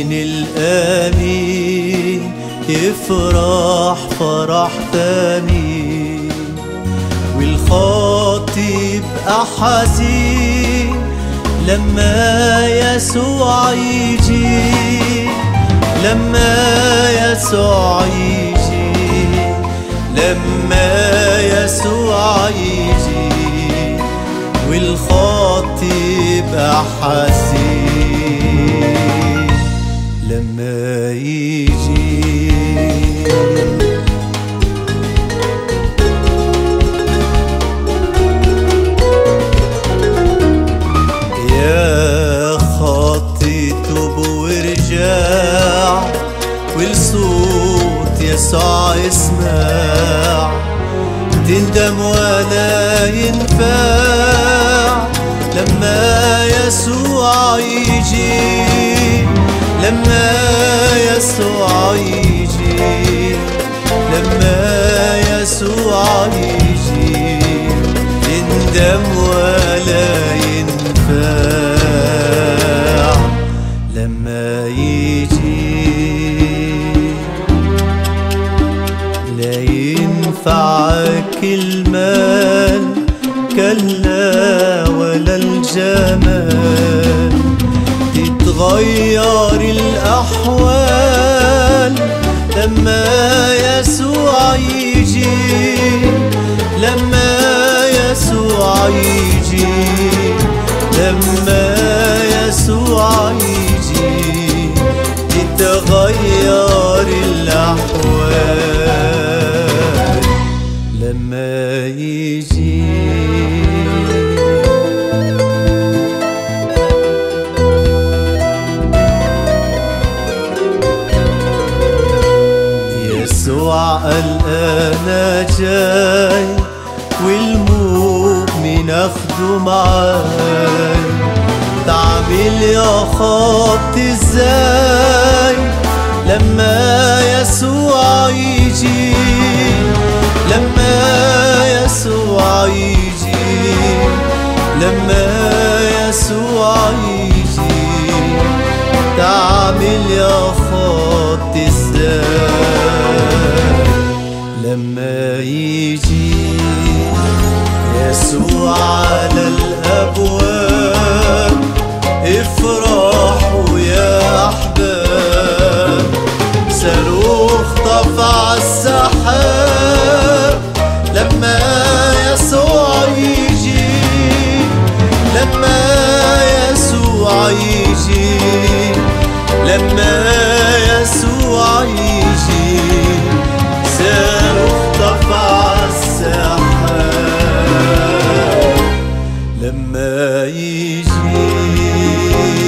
المؤمن الآمين يفرح فرح تاني والخاطي يبقى حزين لما يسوع يجي لما يسوع يجي لما يسوع يجي والخاطي يبقى حزين لما يجي يا خاطي توب وارجع والصوت يسوع اسمع تندم ولا ينفع لما يسوع يجي لما يسوع يجي لما يسوع يجي تندم ولا ينفع لما يجي لا ينفعك المال كلا ولا الجمال تتغير الأحوال لما يسوع يجي لما يسوع يجي لما يسوع يجي تتغير الأحوال لما يجي يسوع قال انا جاي والمؤمن اخده معاي تعمل يا خط ازاي لما يسوع يجي لما يسوع يجي لما يسوع يجي تعمل يا خط ازاي لما يجي يسوع على الابواب افرحوا يا احباب صاروخ طفى السحاب لما يسوع يجي لما يسوع يجي لما يسوع يجي صاروخ طفى السحاب لما يجي